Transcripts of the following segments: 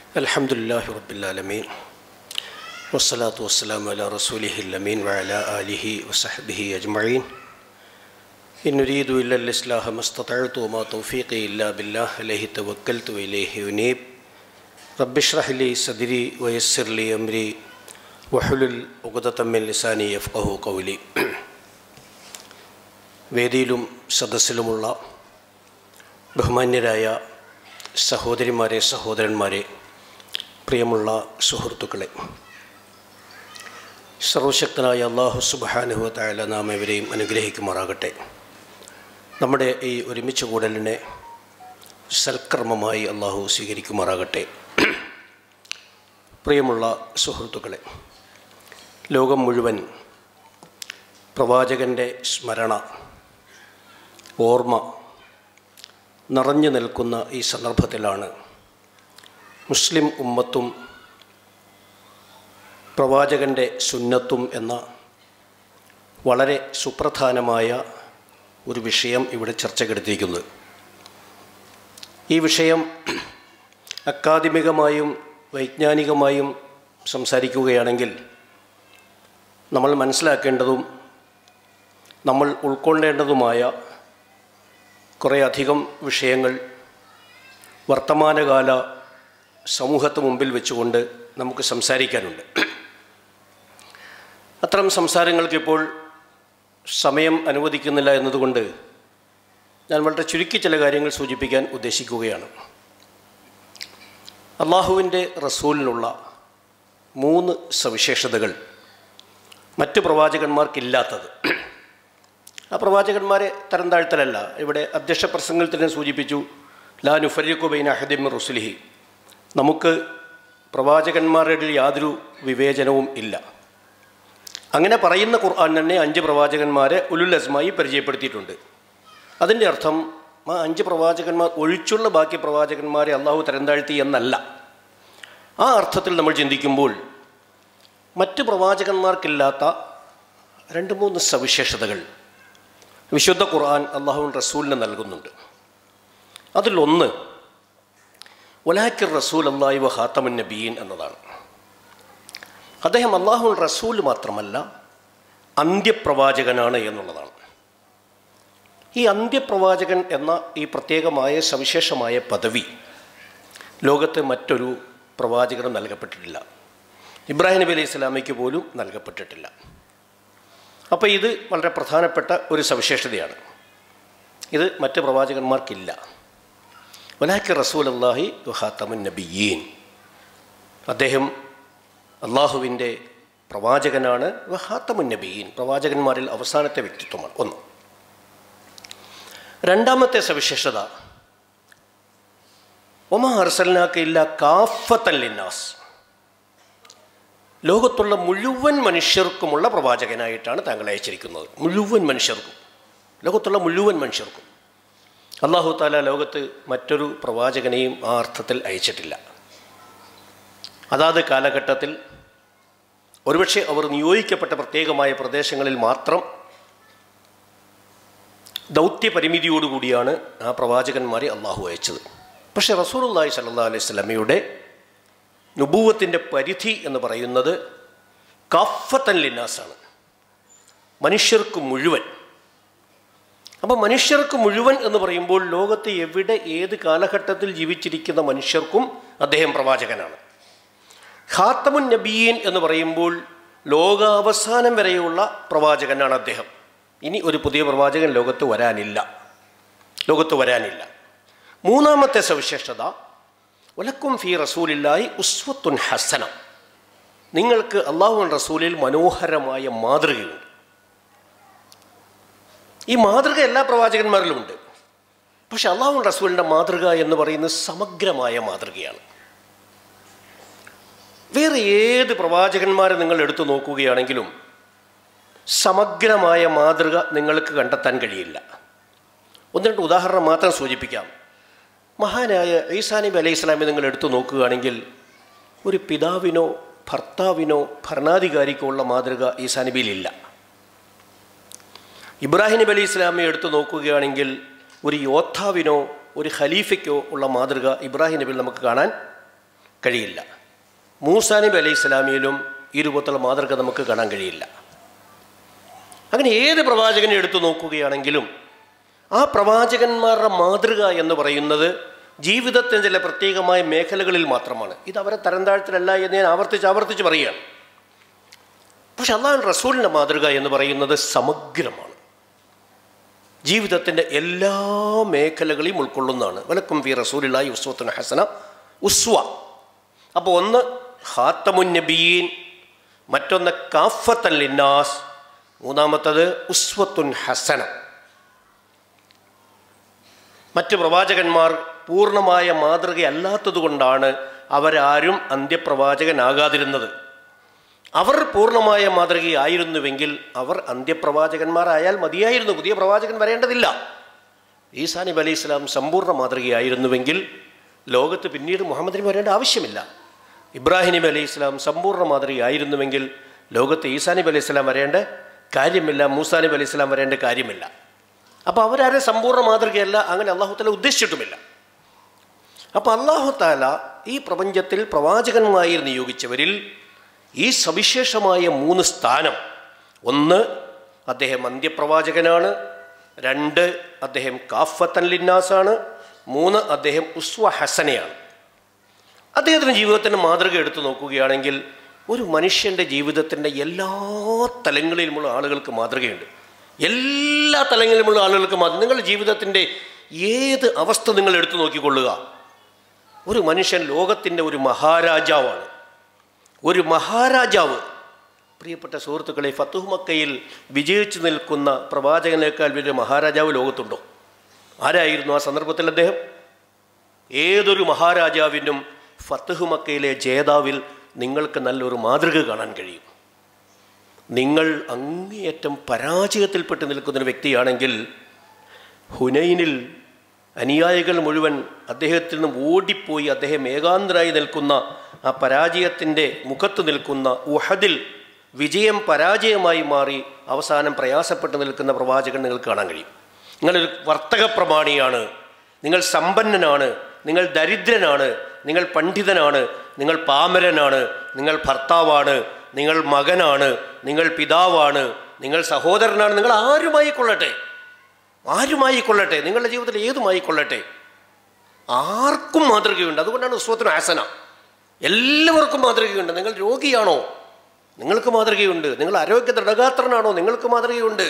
الحمد لله رب العالمين والصلاة والسلام على رسوله الأمين وعلى آله وصحبه أجمعين إن نريد إلا الإصلاح ما استطعت وما توفيقي إلا بالله عليه توكلت وإليه أنيب رب اشرح لي صدري ويسر لي أمري وحلل عقدة من لساني يفقه قولي വേദിയിലും സദസ്സിലുമുള്ള ബഹുമാന്യരായ സഹോദരിമാരെ സഹോദരന്മാരെ പ്രിയമുള്ള സുഹൃത്തുക്കളെ സർവശക്തനായ അള്ളാഹു സുബാനുഹത്തായ നാം ഇവരെയും അനുഗ്രഹിക്കുമാറാകട്ടെ നമ്മുടെ ഈ ഒരുമിച്ച് കൂടലിനെ സൽക്കർമ്മമായി അള്ളാഹു സ്വീകരിക്കുമാറാകട്ടെ പ്രിയമുള്ള സുഹൃത്തുക്കളെ ലോകം മുഴുവൻ പ്രവാചകൻ്റെ സ്മരണ ഓർമ്മ നിറഞ്ഞു നിൽക്കുന്ന ഈ സന്ദർഭത്തിലാണ് മുസ്ലിം ഉമ്മത്തും പ്രവാചകൻ്റെ സുന്നത്തും എന്ന വളരെ സുപ്രധാനമായ ഒരു വിഷയം ഇവിടെ ചർച്ചക്കെടുത്തിരിക്കുന്നത് ഈ വിഷയം അക്കാദമികമായും വൈജ്ഞാനികമായും സംസാരിക്കുകയാണെങ്കിൽ നമ്മൾ മനസ്സിലാക്കേണ്ടതും നമ്മൾ ഉൾക്കൊള്ളേണ്ടതുമായ കുറേയധികം വിഷയങ്ങൾ വർത്തമാനകാല സമൂഹത്തിന് മുമ്പിൽ വെച്ചുകൊണ്ട് നമുക്ക് സംസാരിക്കാനുണ്ട് അത്തരം സംസാരങ്ങൾക്കിപ്പോൾ സമയം അനുവദിക്കുന്നില്ല എന്നതുകൊണ്ട് ഞാൻ വളരെ ചുരുക്കി ചില കാര്യങ്ങൾ സൂചിപ്പിക്കാൻ ഉദ്ദേശിക്കുകയാണ് അള്ളാഹുവിൻ്റെ റസൂലിനുള്ള മൂന്ന് സവിശേഷതകൾ മറ്റ് പ്രവാചകന്മാർക്കില്ലാത്തത് ആ പ്രവാചകന്മാരെ തരം താഴ്ത്തലല്ല ഇവിടെ അധ്യക്ഷ പ്രസംഗത്തിൽ തന്നെ സൂചിപ്പിച്ചു ലാ നുഫരിഖുബൈൻ അഹദിം റുസുലിഹി നമുക്ക് പ്രവാചകന്മാരുടെ യാതൊരു വിവേചനവും ഇല്ല അങ്ങനെ പറയുന്ന ഖുർആൻ തന്നെ അഞ്ച് പ്രവാചകന്മാരെ ഉലുൽ അസ്മായി പരിചയപ്പെടുത്തിയിട്ടുണ്ട് അതിൻ്റെ അർത്ഥം ആ അഞ്ച് പ്രവാചകന്മാർ ഒഴിച്ചുള്ള ബാക്കി പ്രവാചകന്മാരെ അള്ളാഹു തരം താഴ്ത്തി എന്നല്ല ആ അർത്ഥത്തിൽ നമ്മൾ ചിന്തിക്കുമ്പോൾ മറ്റ് പ്രവാചകന്മാർക്കില്ലാത്ത രണ്ട് മൂന്ന് സവിശേഷതകൾ വിശുദ്ധ ഖുർആൻ അള്ളാഹുവിൻ റസൂലിന് നൽകുന്നുണ്ട് അതിലൊന്ന് ഒലാക്കിർ റസൂൽ അള്ളാഹി വ ഹാത്തമുൻ നബീൻ എന്നതാണ് അദ്ദേഹം അള്ളാഹുൻ റസൂൽ മാത്രമല്ല അന്ത്യപ്രവാചകനാണ് എന്നുള്ളതാണ് ഈ അന്ത്യപ്രവാചകൻ എന്ന ഈ പ്രത്യേകമായ സവിശേഷമായ പദവി ലോകത്ത് മറ്റൊരു പ്രവാചകനും നൽകപ്പെട്ടിട്ടില്ല ഇബ്രാഹിം നബി അലൈഹി സ്വലാമയ്ക്ക് പോലും നൽകപ്പെട്ടിട്ടില്ല അപ്പോൾ ഇത് വളരെ പ്രധാനപ്പെട്ട ഒരു സവിശേഷതയാണ് ഇത് മറ്റ് പ്രവാചകന്മാർക്കില്ല വലാക്കി റസൂൽ അള്ളാഹി ഹാത്തമുൻ നബിയീൻ അദ്ദേഹം അള്ളാഹുവിൻ്റെ പ്രവാചകനാണ് വഹാത്തമുൻ നബിയീൻ പ്രവാചകന്മാരിൽ അവസാനത്തെ വ്യക്തിത്വമാണ് ഒന്ന് രണ്ടാമത്തെ സവിശേഷത ഒമാ അർസലിനാക്ക് ഇല്ല കാഫത്തൻ ലിന്നാസ് ലോകത്തുള്ള മുഴുവൻ മനുഷ്യർക്കുമുള്ള പ്രവാചകനായിട്ടാണ് താങ്കൾ അയച്ചിരിക്കുന്നത് മുഴുവൻ മനുഷ്യർക്കും ലോകത്തുള്ള മുഴുവൻ മനുഷ്യർക്കും അള്ളാഹു താല ലോകത്ത് മറ്റൊരു പ്രവാചകനെയും ആ അർത്ഥത്തിൽ അയച്ചിട്ടില്ല അതാത് കാലഘട്ടത്തിൽ ഒരുപക്ഷെ അവർ നിയോഗിക്കപ്പെട്ട പ്രത്യേകമായ പ്രദേശങ്ങളിൽ മാത്രം ദൗത്യപരിമിതിയോടുകൂടിയാണ് ആ പ്രവാചകന്മാരെ അള്ളാഹു അയച്ചത് പക്ഷേ റസൂലുല്ലാഹി സല്ലാ അലൈഹി സ്വലമയുടെ നുബൂവത്തിൻ്റെ പരിധി എന്ന് പറയുന്നത് കഫത്തൻ ലിന്നാസാണ് മനുഷ്യർക്ക് മുഴുവൻ അപ്പോൾ മനുഷ്യർക്ക് മുഴുവൻ എന്ന് പറയുമ്പോൾ ലോകത്ത് എവിടെ ഏത് കാലഘട്ടത്തിൽ ജീവിച്ചിരിക്കുന്ന മനുഷ്യർക്കും അദ്ദേഹം പ്രവാചകനാണ് ഖാത്തമുൻ നബീൻ എന്ന് പറയുമ്പോൾ ലോകാവസാനം വരെയുള്ള പ്രവാചകനാണ് അദ്ദേഹം ഇനി ഒരു പുതിയ പ്രവാചകൻ ലോകത്ത് വരാനില്ല ലോകത്ത് വരാനില്ല മൂന്നാമത്തെ സവിശേഷത ഒലക്കും ഫി റസൂലില്ലായി ഉസ്വത്തുൻ ഹസന നിങ്ങൾക്ക് അള്ളാഹു റസൂലിൽ മനോഹരമായ മാതൃകയുണ്ട് ഈ മാതൃക എല്ലാ പ്രവാചകന്മാരിലുമുണ്ട് പക്ഷെ അള്ളാഹു റസൂലിൻ്റെ മാതൃക എന്ന് പറയുന്നത് സമഗ്രമായ മാതൃകയാണ് വേറെ ഏത് പ്രവാചകന്മാരെ നിങ്ങൾ എടുത്തു നോക്കുകയാണെങ്കിലും സമഗ്രമായ മാതൃക നിങ്ങൾക്ക് കണ്ടെത്താൻ കഴിയില്ല ഒന്ന് രണ്ട് ഉദാഹരണം മാത്രം സൂചിപ്പിക്കാം മഹാനായ ഈസാ നബി അലൈഹി സ്വലാമെ നിങ്ങൾ എടുത്തു നോക്കുകയാണെങ്കിൽ ഒരു പിതാവിനോ ഭർത്താവിനോ ഭരണാധികാരിക്കോ ഉള്ള മാതൃക ഈസാ നബിയിലില്ല ഇബ്രാഹിം നബി അലൈഹി സ്വലാമെ എടുത്തു നോക്കുകയാണെങ്കിൽ ഒരു യോദ്ധാവിനോ ഒരു ഖലീഫയ്ക്കോ ഉള്ള മാതൃക ഇബ്രാഹിം നബിയിൽ നമുക്ക് കാണാൻ കഴിയില്ല മൂസാ നബി അലൈഹി ഇസ്ലാമിയിലും ഈ രൂപത്തിലുള്ള മാതൃക നമുക്ക് കാണാൻ കഴിയില്ല അങ്ങനെ ഏത് പ്രവാചകനെ എടുത്തു നോക്കുകയാണെങ്കിലും ആ പ്രവാചകന്മാരുടെ മാതൃക എന്ന് പറയുന്നത് ജീവിതത്തിന് ചില പ്രത്യേകമായ മേഖലകളിൽ മാത്രമാണ് ഇത് അവരെ തരം താഴ്ത്തലല്ല എന്ന് ഞാൻ ആവർത്തിച്ച് ആവർത്തിച്ച് പറയുകയാണ് പക്ഷെ അള്ളാഹു റസൂലിൻ്റെ മാതൃക എന്ന് പറയുന്നത് സമഗ്രമാണ് ജീവിതത്തിൻ്റെ എല്ലാ മേഖലകളെയും ഉൾക്കൊള്ളുന്നതാണ് വലക്കും ഫി റസൂലില്ലായി ഉസ്വത്തുൻ ഹസന ഉസ്വ അപ്പോൾ ഒന്ന് ഹാത്തമുൻ നബീൻ മറ്റൊന്ന് കാഫത്തൽ ലിന്നാസ് മൂന്നാമത്തത് ഉസ്വത്തുൻ ഹസന മറ്റ് പ്രവാചകന്മാർ പൂർണ്ണമായ മാതൃകയല്ലാത്തതുകൊണ്ടാണ് അവരാരും അന്ത്യപ്രവാചകനാകാതിരുന്നത് അവർ പൂർണ്ണമായ മാതൃകയായിരുന്നുവെങ്കിൽ അവർ അന്ത്യപ്രവാചകന്മാരായാൽ മതിയായിരുന്നു പുതിയ പ്രവാചകൻ വരേണ്ടതില്ല ഈസാ നബി അലൈഹി ഇസ്ലാം സമ്പൂർണ്ണ മാതൃകയായിരുന്നുവെങ്കിൽ ലോകത്ത് പിന്നീട് മുഹമ്മദിന് വരേണ്ട ആവശ്യമില്ല ഇബ്രാഹിം നബി അലൈഹി ഇസ്ലാം സമ്പൂർണ്ണ മാതൃകയായിരുന്നുവെങ്കിൽ ലോകത്ത് ഈസാ നബി അലൈഹി ഇസ്ലാം വരേണ്ട കാര്യമില്ല മൂസാ നബി അലൈഹി ഇസ്ലാം വരേണ്ട കാര്യമില്ല അപ്പോൾ അവരാരും സമ്പൂർണ്ണ മാതൃകയല്ല അങ്ങനെ അള്ളാഹു താല ഉദ്ദേശിച്ചിട്ടുമില്ല അപ്പോൾ അള്ളാഹു താല ഈ പ്രപഞ്ചത്തിൽ പ്രവാചകന്മാരെ നിയോഗിച്ചവരിൽ ഈ സവിശേഷമായ മൂന്ന് സ്ഥാനം ഒന്ന് അദ്ദേഹം അന്ത്യപ്രവാചകനാണ് രണ്ട് അദ്ദേഹം കാഫത്തൻ ലിന്നാസാണ് മൂന്ന് അദ്ദേഹം ഉസ്വ ഹസനയാണ് അദ്ദേഹത്തിൻ്റെ ജീവിതത്തിൻ്റെ മാതൃക എടുത്തു നോക്കുകയാണെങ്കിൽ ഒരു മനുഷ്യൻ്റെ ജീവിതത്തിൻ്റെ എല്ലാ തലങ്ങളിലുമുള്ള ആളുകൾക്ക് മാതൃകയുണ്ട് എല്ലാ തലങ്ങളിലുമുള്ള ആളുകൾക്ക് മാതൃക നിങ്ങളുടെ ജീവിതത്തിൻ്റെ ഏത് അവസ്ഥ നിങ്ങൾ എടുത്തു നോക്കിക്കൊള്ളുക ഒരു മനുഷ്യൻ ലോകത്തിൻ്റെ ഒരു മഹാരാജാവാണ് ഒരു മഹാരാജാവ് പ്രിയപ്പെട്ട സുഹൃത്തുക്കളെ ഫത്തുഹ് മക്കയിൽ വിജയിച്ചു നിൽക്കുന്ന പ്രവാചകനേക്കാൾ വലിയ മഹാരാജാവ് ലോകത്തുണ്ടോ ആരായിരുന്നു ആ സന്ദർഭത്തിൽ അദ്ദേഹം ഏതൊരു മഹാരാജാവിനും ഫത്തുഹ് മക്കയിലെ ജേതാവിൽ നിങ്ങൾക്ക് നല്ലൊരു മാതൃക കാണാൻ കഴിയും നിങ്ങൾ അങ്ങേയറ്റം പരാജയത്തിൽപ്പെട്ട് നിൽക്കുന്ന ഒരു വ്യക്തിയാണെങ്കിൽ ഹുനൈനിൽ അനുയായികൾ മുഴുവൻ അദ്ദേഹത്തിൽ നിന്നും ഓടിപ്പോയി അദ്ദേഹം ഏകാന്തരായി നിൽക്കുന്ന ആ പരാജയത്തിൻ്റെ മുഖത്ത് നിൽക്കുന്ന ഉഹദിൽ വിജയം പരാജയമായി മാറി അവസാനം പ്രയാസപ്പെട്ട് നിൽക്കുന്ന പ്രവാചകൻ നിങ്ങൾക്ക് കാണാൻ കഴിയും നിങ്ങളൊരു വർത്തക പ്രമാണിയാണ് നിങ്ങൾ സമ്പന്നനാണ് നിങ്ങൾ ദരിദ്രനാണ് നിങ്ങൾ പണ്ഡിതനാണ് നിങ്ങൾ പാമരനാണ് നിങ്ങൾ ഭർത്താവാണ് നിങ്ങൾ മകനാണ് നിങ്ങൾ പിതാവാണ് നിങ്ങൾ സഹോദരനാണ് നിങ്ങൾ ആരുമായി കൊള്ളട്ടെ ആരുമായി കൊള്ളട്ടെ നിങ്ങളുടെ ജീവിതത്തിൽ ഏതുമായി കൊള്ളട്ടെ ആർക്കും മാതൃകയുണ്ട് അതുകൊണ്ടാണ് ഉസ്വത്തിന് ആസന എല്ലാവർക്കും മാതൃകയുണ്ട് നിങ്ങൾ രോഗിയാണോ നിങ്ങൾക്ക് മാതൃകയുണ്ട് നിങ്ങൾ ആരോഗ്യ ദൃഢഗാത്രനാണോ നിങ്ങൾക്ക് മാതൃകയുണ്ട്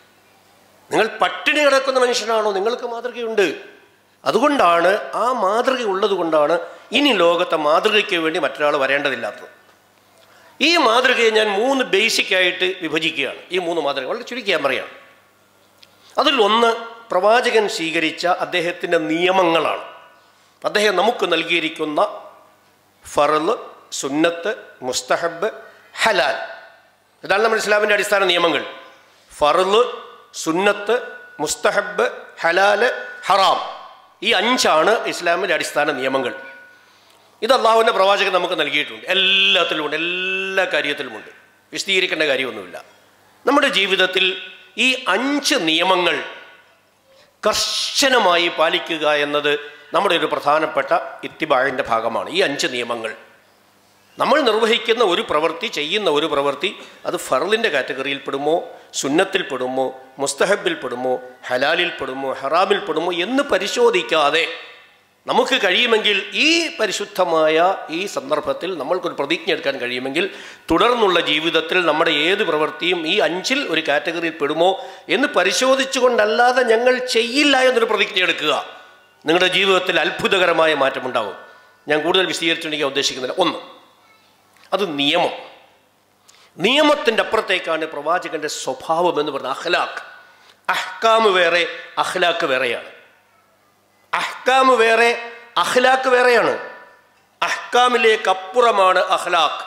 നിങ്ങൾ പട്ടിണി കിടക്കുന്ന മനുഷ്യനാണോ നിങ്ങൾക്ക് മാതൃകയുണ്ട് അതുകൊണ്ടാണ് ആ മാതൃക ഉള്ളത് കൊണ്ടാണ് ഇനി ലോകത്തെ മാതൃകയ്ക്ക് വേണ്ടി മറ്റൊരാൾ വരേണ്ടതില്ലാത്തത് ഈ മാതൃകയെ ഞാൻ മൂന്ന് ബേസിക് ആയിട്ട് വിഭജിക്കുകയാണ് ഈ മൂന്ന് മാതൃക വളരെ ചുരുക്കിയാൻ പറയാം അതിൽ ഒന്ന് പ്രവാചകൻ സ്വീകരിച്ച അദ്ദേഹത്തിൻ്റെ നിയമങ്ങളാണ് അദ്ദേഹം നമുക്ക് നൽകിയിരിക്കുന്ന ഫറല് സുന്നത്ത് മുസ്തഹബ് ഹലാൽ ഇതാണ് നമ്മുടെ ഇസ്ലാമിൻ്റെ അടിസ്ഥാന നിയമങ്ങൾ ഫറല് സുന്നത്ത് മുസ്തഹബ് ഹലാല് ഹറാം ഈ അഞ്ചാണ് ഇസ്ലാമിൻ്റെ അടിസ്ഥാന നിയമങ്ങൾ ഇത് അള്ളാഹുവിൻ്റെ പ്രവാചകൻ നമുക്ക് നൽകിയിട്ടുണ്ട് എല്ലാത്തിലുമുണ്ട് എല്ലാ കാര്യത്തിലുമുണ്ട് വിശദീകരിക്കേണ്ട കാര്യമൊന്നുമില്ല നമ്മുടെ ജീവിതത്തിൽ ഈ അഞ്ച് നിയമങ്ങൾ കർശനമായി പാലിക്കുക എന്നത് നമ്മുടെ ഒരു പ്രധാനപ്പെട്ട ഇത്തിബാഴിൻ്റെ ഭാഗമാണ് ഈ അഞ്ച് നിയമങ്ങൾ നമ്മൾ നിർവഹിക്കുന്ന ഒരു പ്രവൃത്തി ചെയ്യുന്ന ഒരു പ്രവൃത്തി അത് ഫറലിൻ്റെ കാറ്റഗറിയിൽ പെടുമോ സുന്നത്തിൽ പെടുമോ മുസ്തഹബിൽ പെടുമോ ഹലാലിൽ പെടുമോ ഹറാമിൽ പെടുമോ എന്ന് പരിശോധിക്കാതെ നമുക്ക് കഴിയുമെങ്കിൽ ഈ പരിശുദ്ധമായ ഈ സന്ദർഭത്തിൽ നമ്മൾക്കൊരു പ്രതിജ്ഞ എടുക്കാൻ കഴിയുമെങ്കിൽ തുടർന്നുള്ള ജീവിതത്തിൽ നമ്മുടെ ഏത് പ്രവൃത്തിയും ഈ അഞ്ചിൽ ഒരു കാറ്റഗറിയിൽ പെടുമോ എന്ന് പരിശോധിച്ചുകൊണ്ടല്ലാതെ ഞങ്ങൾ ചെയ്യില്ല എന്നൊരു പ്രതിജ്ഞ എടുക്കുക നിങ്ങളുടെ ജീവിതത്തിൽ അത്ഭുതകരമായ മാറ്റമുണ്ടാകും ഞാൻ കൂടുതൽ വിശദീകരിച്ചുണ്ടെങ്കിൽ ഉദ്ദേശിക്കുന്നില്ല ഒന്ന് അത് നിയമം നിയമത്തിൻ്റെ അപ്പുറത്തേക്കാണ് പ്രവാചകന്റെ സ്വഭാവം എന്ന് പറയുന്നത് അഹ്ലാഖ് അഹ്കാമ് വേറെ അഹ്ലാക്ക് വേറെയാണ് അഹ്കാമ് വേറെ അഹ്ലാക്ക് വേറെയാണ് അഹ്കാമിലേക്ക് അപ്പുറമാണ് അഹ്ലാഖ്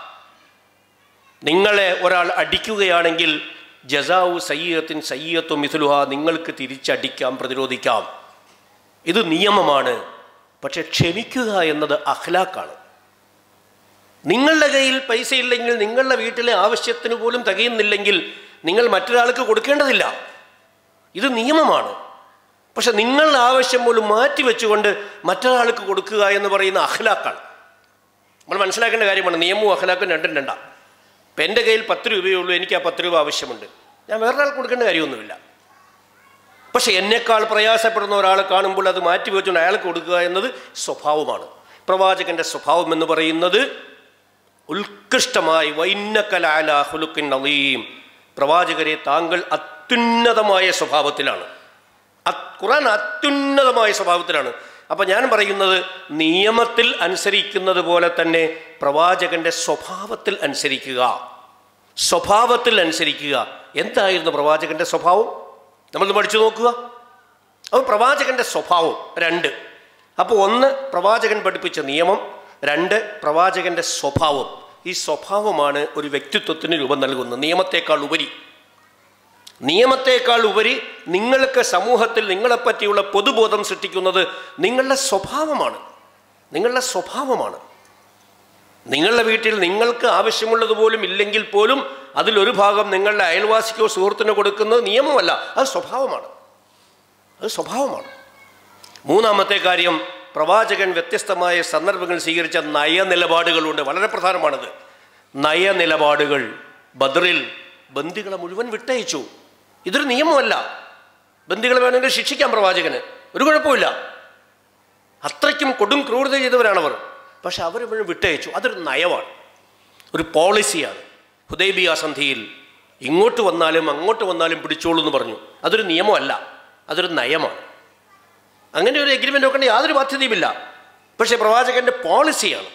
നിങ്ങളെ ഒരാൾ അടിക്കുകയാണെങ്കിൽ ജസാവു സയ്യത്തിൻ സയ്യത്തും മിഥുലുഹ നിങ്ങൾക്ക് തിരിച്ചടിക്കാം പ്രതിരോധിക്കാം ഇത് നിയമമാണ് പക്ഷെ ക്ഷമിക്കുക എന്നത് അഹ്ലാക്കാണ് നിങ്ങളുടെ കയ്യിൽ പൈസ ഇല്ലെങ്കിൽ നിങ്ങളുടെ വീട്ടിലെ ആവശ്യത്തിന് പോലും തികയുന്നില്ലെങ്കിൽ നിങ്ങൾ മറ്റൊരാൾക്ക് കൊടുക്കേണ്ടതില്ല ഇത് നിയമമാണ് പക്ഷെ നിങ്ങളുടെ ആവശ്യം പോലും മാറ്റി വെച്ചുകൊണ്ട് മറ്റൊരാൾക്ക് കൊടുക്കുക എന്ന് പറയുന്ന അഖ്ലാക്കാണ് നമ്മൾ മനസ്സിലാക്കേണ്ട കാര്യമാണ് നിയമവും അഖലാക്കും രണ്ടും രണ്ടാം ഇപ്പം എൻ്റെ കയ്യിൽ പത്ത് രൂപയേ ഉള്ളൂ എനിക്ക് ആ പത്ത് രൂപ ആവശ്യമുണ്ട് ഞാൻ വേറൊരാൾക്ക് കൊടുക്കേണ്ട കാര്യമൊന്നുമില്ല പക്ഷെ എന്നേക്കാൾ പ്രയാസപ്പെടുന്ന ഒരാളെ കാണുമ്പോൾ അത് മാറ്റി വെച്ചുകൊണ്ട് അയാൾക്ക് കൊടുക്കുക എന്നത് സ്വഭാവമാണ് പ്രവാചകന്റെ സ്വഭാവം എന്ന് പറയുന്നത് ഉത്കൃഷ്ടമായി വൈന്നക്കലാല ഹുലുക്കിൻ നദീം പ്രവാചകരെ താങ്കൾ അത്യുന്നതമായ സ്വഭാവത്തിലാണ് അത് ഖുറാൻ അത്യുന്നതമായ സ്വഭാവത്തിലാണ് അപ്പം ഞാൻ പറയുന്നത് നിയമത്തിൽ അനുസരിക്കുന്നത് പോലെ തന്നെ പ്രവാചകന്റെ സ്വഭാവത്തിൽ അനുസരിക്കുക സ്വഭാവത്തിൽ അനുസരിക്കുക എന്തായിരുന്നു പ്രവാചകന്റെ സ്വഭാവം നമ്മളത് പഠിച്ചു നോക്കുക അപ്പോൾ പ്രവാചകന്റെ സ്വഭാവം രണ്ട് അപ്പോൾ ഒന്ന് പ്രവാചകൻ പഠിപ്പിച്ച നിയമം രണ്ട് പ്രവാചകന്റെ സ്വഭാവം ഈ സ്വഭാവമാണ് ഒരു വ്യക്തിത്വത്തിന് രൂപം നൽകുന്നത് നിയമത്തെക്കാൾ ഉപരി നിയമത്തെക്കാൾ ഉപരി നിങ്ങൾക്ക് സമൂഹത്തിൽ നിങ്ങളെപ്പറ്റിയുള്ള പൊതുബോധം സൃഷ്ടിക്കുന്നത് നിങ്ങളുടെ സ്വഭാവമാണ് നിങ്ങളുടെ സ്വഭാവമാണ് നിങ്ങളുടെ വീട്ടിൽ നിങ്ങൾക്ക് ആവശ്യമുള്ളത് പോലും ഇല്ലെങ്കിൽ പോലും അതിലൊരു ഭാഗം നിങ്ങളുടെ അയൽവാസിക്കോ സുഹൃത്തിനോ കൊടുക്കുന്നത് നിയമമല്ല അത് സ്വഭാവമാണ് അത് സ്വഭാവമാണ് മൂന്നാമത്തെ കാര്യം പ്രവാചകൻ വ്യത്യസ്തമായ സന്ദർഭങ്ങൾ സ്വീകരിച്ച നയനിലപാടുകളുണ്ട് വളരെ പ്രധാനമാണത് നയനിലപാടുകൾ ബദറിൽ ബന്ദികളെ മുഴുവൻ വിട്ടയച്ചു ഇതൊരു നിയമമല്ല ബന്ദികളെ വേണമെങ്കിൽ ശിക്ഷിക്കാം പ്രവാചകന് ഒരു കുഴപ്പമില്ല അത്രയ്ക്കും കൊടും ക്രൂരത ചെയ്തവരാണവർ പക്ഷെ അവർ മുഴുവൻ വിട്ടയച്ചു അതൊരു നയമാണ് ഒരു പോളിസിയാണ് ഹുദൈബിയ സന്ധിയിൽ ഇങ്ങോട്ട് വന്നാലും അങ്ങോട്ട് വന്നാലും പിടിച്ചോളൂ എന്ന് പറഞ്ഞു അതൊരു നിയമമല്ല അതൊരു നയമാണ് അങ്ങനെ ഒരു എഗ്രിമെൻ്റ് നോക്കേണ്ട യാതൊരു ബാധ്യതയുമില്ല പക്ഷേ പ്രവാചകന്റെ പോളിസിയാണ്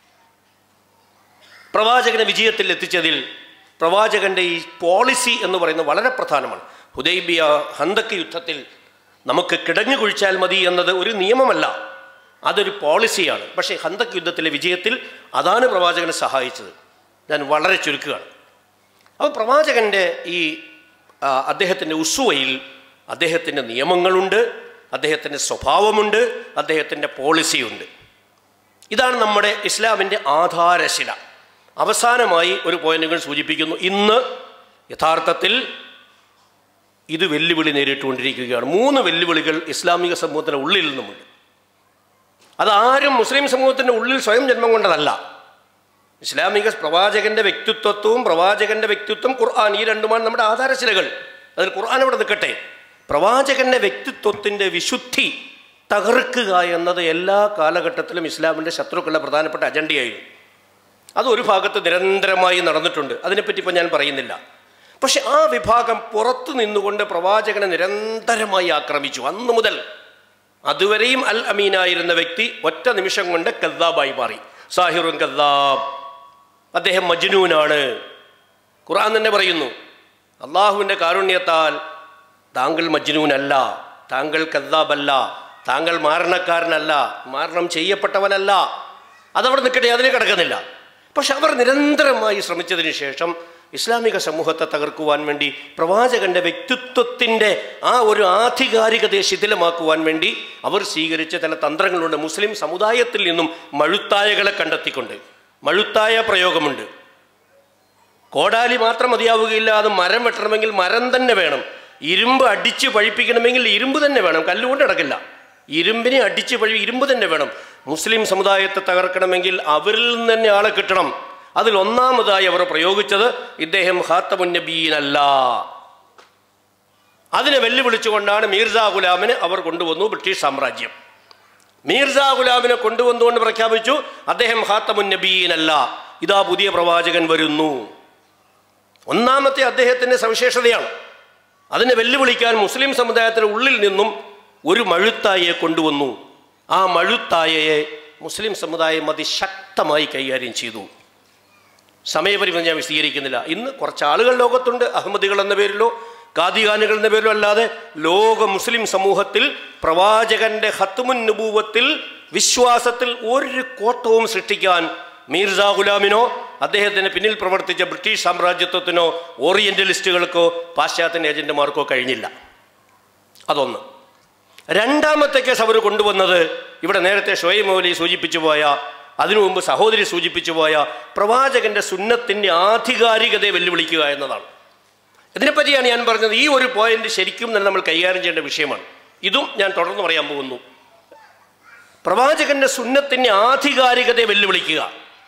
പ്രവാചകനെ വിജയത്തിൽ എത്തിച്ചതിൽ പ്രവാചകന്റെ ഈ പോളിസി എന്ന് പറയുന്നത് വളരെ പ്രധാനമാണ് ഹുദൈബിയ ഹന്തക്ക് യുദ്ധത്തിൽ നമുക്ക് കിടങ്ങു കുഴിച്ചാൽ മതി എന്നത് ഒരു നിയമമല്ല അതൊരു പോളിസിയാണ് പക്ഷേ ഹന്തക്ക് യുദ്ധത്തിലെ വിജയത്തിൽ അതാണ് പ്രവാചകനെ സഹായിച്ചത് ഞാൻ വളരെ ചുരുക്കുകയാണ് അപ്പോൾ പ്രവാചകൻ്റെ ഈ ആ, അദ്ദേഹത്തിൻ്റെ ഉസുവയിൽ അദ്ദേഹത്തിൻ്റെ നിയമങ്ങളുണ്ട് അദ്ദേഹത്തിൻ്റെ സ്വഭാവമുണ്ട് അദ്ദേഹത്തിൻ്റെ പോളിസിയുണ്ട് ഇതാണ് നമ്മുടെ ഇസ്ലാമിൻ്റെ ആധാരശില അവസാനമായി ഒരു പോയിന്റുകൾ സൂചിപ്പിക്കുന്നു ഇന്ന് യഥാർത്ഥത്തിൽ ഇത് വെല്ലുവിളി നേരിട്ടുകൊണ്ടിരിക്കുകയാണ് മൂന്ന് വെല്ലുവിളികൾ ഇസ്ലാമിക സമൂഹത്തിന് ഉള്ളിൽ നിന്നുമുണ്ട് അതാരും മുസ്ലിം സമൂഹത്തിൻ്റെ ഉള്ളിൽ സ്വയം ജന്മം കൊണ്ടതല്ല ഇസ്ലാമിക പ്രവാചകന്റെ വ്യക്തിത്വവും പ്രവാചകന്റെ വ്യക്തിത്വം ഖുർആൻ ഈ രണ്ടുമാണ് നമ്മുടെ ആധാരശിലകൾ അതിൽ ഖുർആൻ ഇവിടെ നിൽക്കട്ടെ പ്രവാചകന്റെ വ്യക്തിത്വത്തിന്റെ വിശുദ്ധി തകർക്കുക എന്നത് എല്ലാ കാലഘട്ടത്തിലും ഇസ്ലാമിൻ്റെ ശത്രുക്കളുടെ പ്രധാനപ്പെട്ട അജണ്ടയായിരുന്നു അത് ഒരു ഭാഗത്ത് നിരന്തരമായി നടന്നിട്ടുണ്ട് അതിനെപ്പറ്റി ഇപ്പം ഞാൻ പറയുന്നില്ല പക്ഷെ ആ വിഭാഗം പുറത്തു നിന്നുകൊണ്ട് പ്രവാചകനെ നിരന്തരമായി ആക്രമിച്ചു അന്ന് മുതൽ അതുവരെയും അൽ അമീനായിരുന്ന വ്യക്തി ഒറ്റ നിമിഷം കൊണ്ട് കദ്ദാബായി മാറി സാഹിറുൻ കദ്ദാബ് അദ്ദേഹം മജ്നൂനാണ് ഖുർആൻ തന്നെ പറയുന്നു അള്ളാഹുവിൻ്റെ കാരുണ്യത്താൽ താങ്കൾ മജ്നൂനല്ല താങ്കൾ കദ്ദാബല്ല താങ്കൾ മാരണക്കാരനല്ല മാരണം ചെയ്യപ്പെട്ടവനല്ല അതവിടെ നിൽക്കട്ടെ അതിനെ കിടക്കുന്നില്ല പക്ഷെ അവർ നിരന്തരമായി ശ്രമിച്ചതിന് ശേഷം ഇസ്ലാമിക സമൂഹത്തെ തകർക്കുവാൻ വേണ്ടി പ്രവാചകന്റെ വ്യക്തിത്വത്തിൻ്റെ ആ ഒരു ആധികാരികതയെ ശിഥിലമാക്കുവാൻ വേണ്ടി അവർ സ്വീകരിച്ച ചില തന്ത്രങ്ങളുണ്ട് മുസ്ലിം സമുദായത്തിൽ നിന്നും മഴുത്തായകളെ കണ്ടെത്തിക്കൊണ്ട് മഴുത്തായ പ്രയോഗമുണ്ട് കോടാലി മാത്രം മതിയാവുകയില്ല അത് മരം വെട്ടണമെങ്കിൽ മരം തന്നെ വേണം ഇരുമ്പ് അടിച്ച് പഴിപ്പിക്കണമെങ്കിൽ ഇരുമ്പ് തന്നെ വേണം കല്ലുകൊണ്ട് നടക്കില്ല ഇരുമ്പിനെ അടിച്ച് പഴി ഇരുമ്പ് തന്നെ വേണം മുസ്ലിം സമുദായത്തെ തകർക്കണമെങ്കിൽ അവരിൽ നിന്ന് തന്നെ ആളെ കിട്ടണം അതിൽ ഒന്നാമതായി അവർ പ്രയോഗിച്ചത് ഇദ്ദേഹം ഹാത്തമുന്നബീനല്ല അതിനെ വെല്ലുവിളിച്ചുകൊണ്ടാണ് മീർജാ ഗുലാമിനെ അവർ കൊണ്ടുവന്നു ബ്രിട്ടീഷ് സാമ്രാജ്യം മീർജാ ഗുലാമിനെ കൊണ്ടുവന്നുകൊണ്ട് പ്രഖ്യാപിച്ചു അദ്ദേഹം ഹാത്തമുന്നബീനല്ല ഇതാ പുതിയ പ്രവാചകൻ വരുന്നു ഒന്നാമത്തെ അദ്ദേഹത്തിൻ്റെ സവിശേഷതയാണ് അതിനെ വെല്ലുവിളിക്കാൻ മുസ്ലിം സമുദായത്തിന് ഉള്ളിൽ നിന്നും ഒരു മഴുത്തായയെ കൊണ്ടുവന്നു ആ മഴുത്തായയെ മുസ്ലിം സമുദായം അതിശക്തമായി കൈകാര്യം ചെയ്തു സമയപരിമിതി ഞാൻ വിശദീകരിക്കുന്നില്ല ഇന്ന് കുറച്ച് ആളുകൾ ലോകത്തുണ്ട് അഹമ്മദികൾ എന്ന പേരിലോ കാദിഖാനുകൾ എന്ന പേരിലോ അല്ലാതെ ലോക മുസ്ലിം സമൂഹത്തിൽ പ്രവാചകന്റെ ഹത്തുമുൻ നുബൂവത്തിൽ വിശ്വാസത്തിൽ ഒരു കോട്ടവും സൃഷ്ടിക്കാൻ മീർസ ഗുലാമിനോ അദ്ദേഹത്തിന് പിന്നിൽ പ്രവർത്തിച്ച ബ്രിട്ടീഷ് സാമ്രാജ്യത്വത്തിനോ ഓറിയന്റലിസ്റ്റുകൾക്കോ പാശ്ചാത്യ ഏജന്റുമാർക്കോ കഴിഞ്ഞില്ല അതൊന്ന് രണ്ടാമത്തെ കേസ് അവർ കൊണ്ടുവന്നത് ഇവിടെ നേരത്തെ ഷോയ് മൗലി സൂചിപ്പിച്ചു പോയ അതിനു മുമ്പ് സഹോദരി സൂചിപ്പിച്ചു പോയ പ്രവാചകന്റെ സുന്നത്തിൻ്റെ ആധികാരികതയെ വെല്ലുവിളിക്കുക എന്നതാണ് ഇതിനെപ്പറ്റിയാണ് ഞാൻ പറഞ്ഞത് ഈ ഒരു പോയിന്റ് ശരിക്കും തന്നെ നമ്മൾ കൈകാര്യം ചെയ്യേണ്ട വിഷയമാണ് ഇതും ഞാൻ തുടർന്ന് പറയാൻ പോകുന്നു പ്രവാചകന്റെ സുന്നത്തിൻ്റെ ആധികാരികതയെ വെല്ലുവിളിക്കുക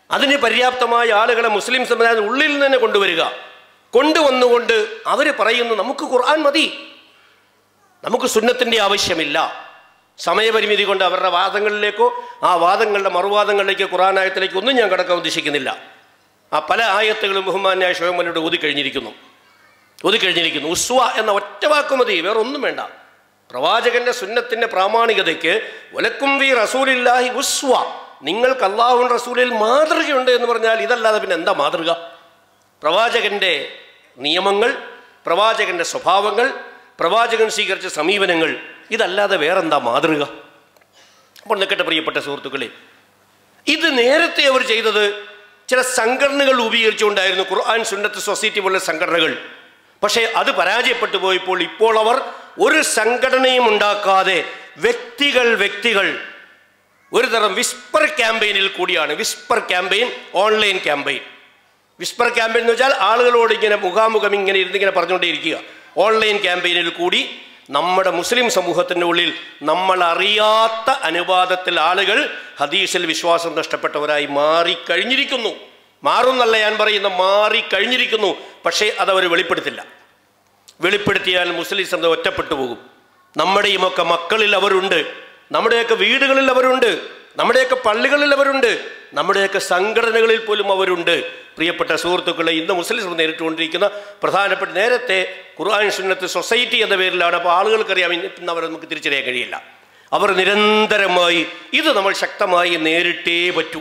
അതിന് പര്യാപ്തമായ ആളുകളെ മുസ്ലിം സമുദായത്തിന് ഉള്ളിൽ നിന്ന് തന്നെ കൊണ്ടുവരിക കൊണ്ടുവന്നുകൊണ്ട് അവർ പറയുന്നു നമുക്ക് ഖുർആൻ മതി നമുക്ക് സുന്നത്തിൻ്റെ ആവശ്യമില്ല സമയപരിമിതി കൊണ്ട് അവരുടെ വാദങ്ങളിലേക്കോ ആ വാദങ്ങളുടെ മറുവാദങ്ങളിലേക്കോ ഖുർആൻ ആയത്തിലേക്ക് ഒന്നും ഞാൻ കിടക്കാൻ ഉദ്ദേശിക്കുന്നില്ല ആ പല ആയത്തുകളും ബഹുമാന്യായ ഷോമനോട് ഊതിക്കഴിഞ്ഞിരിക്കുന്നു ഊതിക്കഴിഞ്ഞിരിക്കുന്നു ഉസ്വ എന്ന ഒറ്റ വാക്ക് മതി വേറെ ഒന്നും വേണ്ട പ്രവാചകന്റെ സുന്നത്തിന്റെ പ്രാമാണികതയ്ക്ക് ഒലക്കും വി റസൂലില്ലാഹി ഉസ്വ നിങ്ങൾക്ക് അള്ളാഹുൻ റസൂലിൽ മാതൃകയുണ്ട് എന്ന് പറഞ്ഞാൽ ഇതല്ലാതെ പിന്നെ എന്താ മാതൃക പ്രവാചകന്റെ നിയമങ്ങൾ പ്രവാചകന്റെ സ്വഭാവങ്ങൾ പ്രവാചകൻ സ്വീകരിച്ച സമീപനങ്ങൾ ഇതല്ലാതെ വേറെന്താ മാതൃക അപ്പോൾ നിൽക്കട്ടെ പ്രിയപ്പെട്ട സുഹൃത്തുക്കളെ ഇത് നേരത്തെ അവർ ചെയ്തത് ചില സംഘടനകൾ രൂപീകരിച്ചുകൊണ്ടായിരുന്നു ഖുർആൻ സുന്നത്ത് സൊസൈറ്റി പോലുള്ള സംഘടനകൾ പക്ഷേ അത് പരാജയപ്പെട്ടു പോയപ്പോൾ ഇപ്പോൾ അവർ ഒരു സംഘടനയും ഉണ്ടാക്കാതെ വ്യക്തികൾ വ്യക്തികൾ ഒരു തരം വിസ്പർ ക്യാമ്പയിനിൽ കൂടിയാണ് whisper campaign online campaign whisper campaign എന്ന് വെച്ചാൽ ആളുകളോട് ഇങ്ങനെ മുഖാമുഖം ഇങ്ങനെ ഇരുന്നിങ്ങനെ പറഞ്ഞുകൊണ്ടേയിരിക്കുക ഓൺലൈൻ ക്യാമ്പയിനിൽ കൂടി നമ്മുടെ മുസ്ലിം സമൂഹത്തിൻ്റെ ഉള്ളിൽ നമ്മൾ അറിയാത്ത അനുവാദത്തിൽ ആളുകൾ ഹദീസിൽ വിശ്വാസം നഷ്ടപ്പെട്ടവരായി മാറിക്കഴിഞ്ഞിരിക്കുന്നു മാറുന്നല്ല ഞാൻ പറയുന്ന മാറിക്കഴിഞ്ഞിരിക്കുന്നു പക്ഷേ അതവർ വെളിപ്പെടുത്തില്ല വെളിപ്പെടുത്തിയാൽ മുസ്ലിം സമുദായം ഒറ്റപ്പെട്ടു പോകും നമ്മുടെയുമൊക്കെ മക്കളിൽ അവരുണ്ട് നമ്മുടെയൊക്കെ വീടുകളിൽ അവരുണ്ട് നമ്മുടെയൊക്കെ പള്ളികളിൽ അവരുണ്ട് നമ്മുടെയൊക്കെ സംഘടനകളിൽ പോലും അവരുണ്ട് പ്രിയപ്പെട്ട സുഹൃത്തുക്കളെ ഇന്ന് മുസ്ലിം സമുദായം നേരിട്ടുകൊണ്ടിരിക്കുന്ന പ്രധാനപ്പെട്ട നേരത്തെ ഖുർആൻ സുന്നത്ത് സൊസൈറ്റി എന്ന പേരിലാണ് അപ്പോൾ ആളുകൾക്കറിയാം ഇന്ന് അവരെ നമുക്ക് തിരിച്ചറിയാൻ കഴിയില്ല അവർ നിരന്തരമായി ഇത് നമ്മൾ ശക്തമായി നേരിട്ടേ പറ്റൂ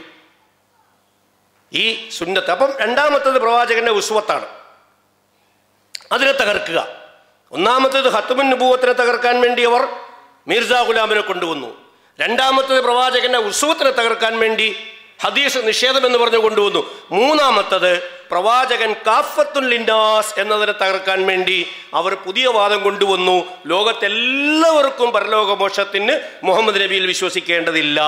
ഈ സുന്നത്ത് അപ്പം രണ്ടാമത്തത് പ്രവാചകന്റെ ഉസ്വത്താണ് അതിനെ തകർക്കുക ഒന്നാമത്തേത് ഹത്തുമുൻ നുബൂവത്തിനെ തകർക്കാൻ വേണ്ടി അവർ മിർസ ഗുലാമിനെ കൊണ്ടുവന്നു രണ്ടാമത്തേത് പ്രവാചകന്റെ ഉത്സവത്തിനെ തകർക്കാൻ വേണ്ടി ഹദീസ് നിഷേധം എന്ന് പറഞ്ഞു കൊണ്ടുവന്നു മൂന്നാമത്തത് പ്രവാചകൻ കാഫത്തുൽ ലിൻഡാസ് എന്നതിനെ തകർക്കാൻ വേണ്ടി അവർ പുതിയ വാദം കൊണ്ടുവന്നു ലോകത്തെല്ലാവർക്കും പരലോകമോക്ഷത്തിന് മുഹമ്മദ് നബിയിൽ വിശ്വസിക്കേണ്ടതില്ല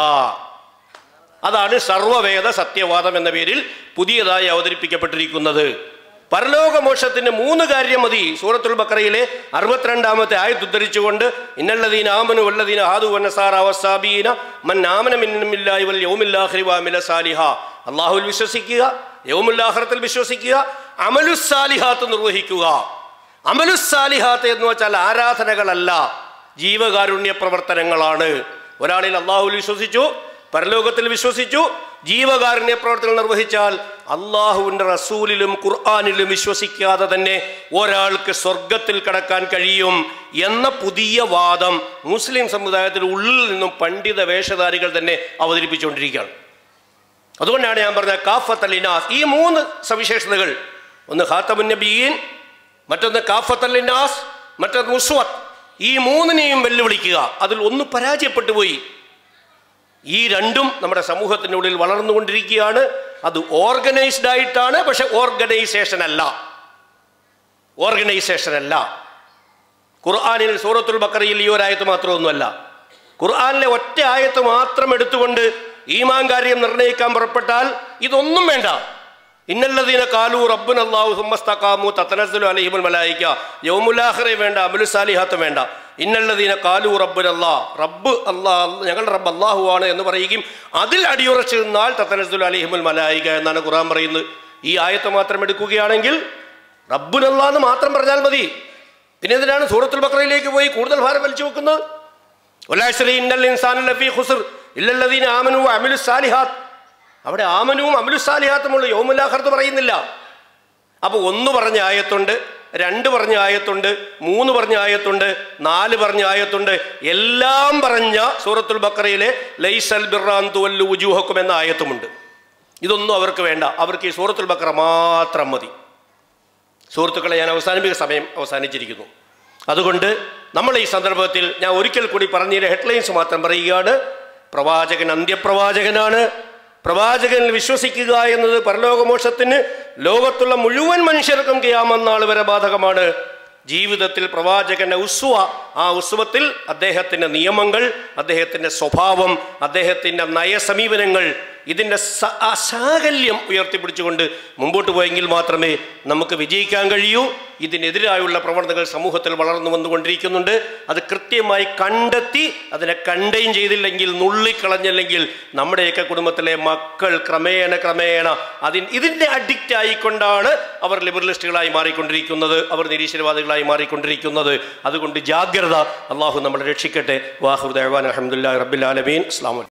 അതാണ് സർവവേദ സത്യവാദം എന്ന പേരിൽ പുതിയതായി അവതരിപ്പിക്കപ്പെട്ടിരിക്കുന്നത് പരലോകമോക്ഷത്തിന് മൂന്ന് കാര്യം മതി സൂറത്തുൽ ബക്കറയിലെ അറുപത്തിരണ്ടാമത്തെ ആയത്ത് ഉദ്ധരിച്ചുകൊണ്ട് ഇന്നല്ലദീന ആമനു വല്ലദീന ഹാദു വന്നസാറ വസാബീന മൻ ആമന മിന്നമില്ലാഹി വൽ യൗമില്ലാഹിരി വഅമില സാലിഹ അല്ലാഹുവിൽ വിശ്വസിക്കുക യൗമുല്ലാഹിറത്തിൽ വിശ്വസിക്കുക അമലുസാലിഹാത്ത് നിർവഹിക്കുക അമലുസാലിഹാത്ത് എന്ന് വെച്ചാൽ ആരാധനകളല്ല ജീവകാരുണ്യ പ്രവർത്തനങ്ങളാണ് ഒരാളിൽ അള്ളാഹുവിൽ വിശ്വസിച്ചു പരലോകത്തിൽ വിശ്വസിച്ചു ജീവകാരുണ്യ പ്രവർത്തനം നിർവഹിച്ചാൽ അള്ളാഹുവിൻ്റെ റസൂലിലും ഖുർആാനിലും വിശ്വസിക്കാതെ തന്നെ ഒരാൾക്ക് സ്വർഗത്തിൽ കടക്കാൻ കഴിയും എന്ന പുതിയ വാദം മുസ്ലിം സമുദായത്തിന് ഉള്ളിൽ നിന്നും പണ്ഡിത വേഷധാരികൾ തന്നെ അവതരിപ്പിച്ചുകൊണ്ടിരിക്കുകയാണ് അതുകൊണ്ടാണ് ഞാൻ പറഞ്ഞ കാഫത്ത് അലിനാസ് ഈ മൂന്ന് സവിശേഷതകൾ ഒന്ന് ഖാത്തമുൻ നബീൻ മറ്റൊന്ന് കാഫത്ത് അലിനാസ് മറ്റൊന്ന് മുസ്വത്ത് ഈ മൂന്നിനെയും വെല്ലുവിളിക്കുക അതിൽ ഒന്ന് പരാജയപ്പെട്ടു പോയി ഈ രണ്ടും നമ്മുടെ സമൂഹത്തിൻ്റെ ഉള്ളിൽ വളർന്നുകൊണ്ടിരിക്കുകയാണ് അത് ഓർഗനൈസ്ഡ് ആയിട്ടാണ് പക്ഷെ ഓർഗനൈസേഷൻ അല്ല ഓർഗനൈസേഷൻ അല്ല ഖുർആാനിൽ സൂറത്തുൽ ബക്കറയിൽ ഈ ഒരായത്ത് മാത്രമൊന്നുമല്ല ഖുർആാനിലെ ഒറ്റ ആയത്ത് മാത്രം എടുത്തുകൊണ്ട് ഈമാൻ കാര്യം നിർണ്ണയിക്കാൻ പുറപ്പെട്ടാൽ ഇതൊന്നും വേണ്ട ഇന്നല്ലദീന കാലു റബ്ബുൻ അള്ളാഹു സുമ്മസ്തക്കാമു തത്തനസ്സലു അലഹിമുൽ മലായിക്ക യൗമുലാഹറെ വേണ്ട അമുലു സാലിഹാത്ത് വേണ്ട ഇന്നല്ലദീന കാലു റബ്ബുൻ അല്ലാ റബ്ബ് അല്ലാ ഞങ്ങളുടെ റബ്ബ് അള്ളാഹു ആണ് എന്ന് പറയുകയും അതിൽ അടിയുറച്ചു നിന്നാൽ തത്തനസ്സലു അലഹിമുൽ മലായിക എന്നാണ് ഖുർആൻ പറയുന്നത് ഈ ആയത്ത് മാത്രം എടുക്കുകയാണെങ്കിൽ റബ്ബുനല്ലാ എന്ന് മാത്രം പറഞ്ഞാൽ മതി പിന്നെ എന്തിനാണ് സൂറത്തുൽ ബക്രയിലേക്ക് പോയി കൂടുതൽ ഭാരം വലിച്ചു വെക്കുന്നത് ഒലാശ്രീ ഇന്നൽ ഇൻസാൻ ലഫീ ഖുസ്ർ ഇല്ലല്ലദീന ആമനു അമിലു സാലിഹാത്ത് അവിടെ ആമനുവും അമിലു സാലിഹാത്തുമുള്ള യോമുല്ലാഹർത്ത് പറയുന്നില്ല അപ്പോൾ ഒന്ന് പറഞ്ഞ ആയത്തുണ്ട് രണ്ട് പറഞ്ഞ ആയത്തുണ്ട് മൂന്ന് പറഞ്ഞ ആയത്തുണ്ട് നാല് പറഞ്ഞ ആയത്തുണ്ട് എല്ലാം പറഞ്ഞ സൂറത്തുൽ ബക്കറയിലെ ലൈസൽ ബിറാന്തു വല്ലു ഉജൂഹക്കും എന്ന ആയത്തുമുണ്ട് ഇതൊന്നും അവർക്ക് വേണ്ട അവർക്ക് ഈ സൂറത്തുൽ ബക്കറ മാത്രം മതി സുഹൃത്തുക്കളെ ഞാൻ അവസാനിപ്പിക്കുന്ന സമയം അവസാനിച്ചിരിക്കുന്നു അതുകൊണ്ട് നമ്മൾ ഈ സന്ദർഭത്തിൽ ഞാൻ ഒരിക്കൽ കൂടി പറഞ്ഞതിൻ്റെ ഹെഡ്ലൈൻസ് മാത്രം പറയുകയാണ് പ്രവാചകൻ അന്ത്യപ്രവാചകനാണ് പ്രവാചകനിൽ വിശ്വസിക്കുക എന്നത് പരലോകമോക്ഷത്തിന് ലോകത്തുള്ള മുഴുവൻ മനുഷ്യർക്കും ചെയ്യാമെന്നാൾ വരെ ബാധകമാണ് ജീവിതത്തിൽ പ്രവാചകന്റെ ഉസ്വ ആ ഉത്സവത്തിൽ അദ്ദേഹത്തിൻ്റെ നിയമങ്ങൾ അദ്ദേഹത്തിൻ്റെ സ്വഭാവം അദ്ദേഹത്തിൻ്റെ നയസമീപനങ്ങൾ ഇതിൻ്റെ സ- ആ സാകല്യം ഉയർത്തിപ്പിടിച്ചുകൊണ്ട് മുമ്പോട്ട് പോയെങ്കിൽ മാത്രമേ നമുക്ക് വിജയിക്കാൻ കഴിയൂ ഇതിനെതിരായുള്ള പ്രവണതകൾ സമൂഹത്തിൽ വളർന്നു വന്നുകൊണ്ടിരിക്കുന്നുണ്ട് അത് കൃത്യമായി കണ്ടെത്തി അതിനെ കണ്ടെയ്ൻ ചെയ്തില്ലെങ്കിൽ നുള്ളിക്കളഞ്ഞില്ലെങ്കിൽ നമ്മുടെയൊക്കെ കുടുംബത്തിലെ മക്കൾ ക്രമേണ ക്രമേണ അതിൻ ഇതിൻ്റെ അഡിക്റ്റ് ആയിക്കൊണ്ടാണ് അവർ ലിബറലിസ്റ്റുകളായി മാറിക്കൊണ്ടിരിക്കുന്നത് അവർ നിരീശ്വരവാദികളായി മാറിക്കൊണ്ടിരിക്കുന്നത് അതുകൊണ്ട് ജാഗ്രത അള്ളാഹു നമ്മളെ രക്ഷിക്കട്ടെ വാഹുദ് അഹ്വാൻ അഹമ്മദില്ല റബ്ബിൽ ആലമീൻ അസ്ലാം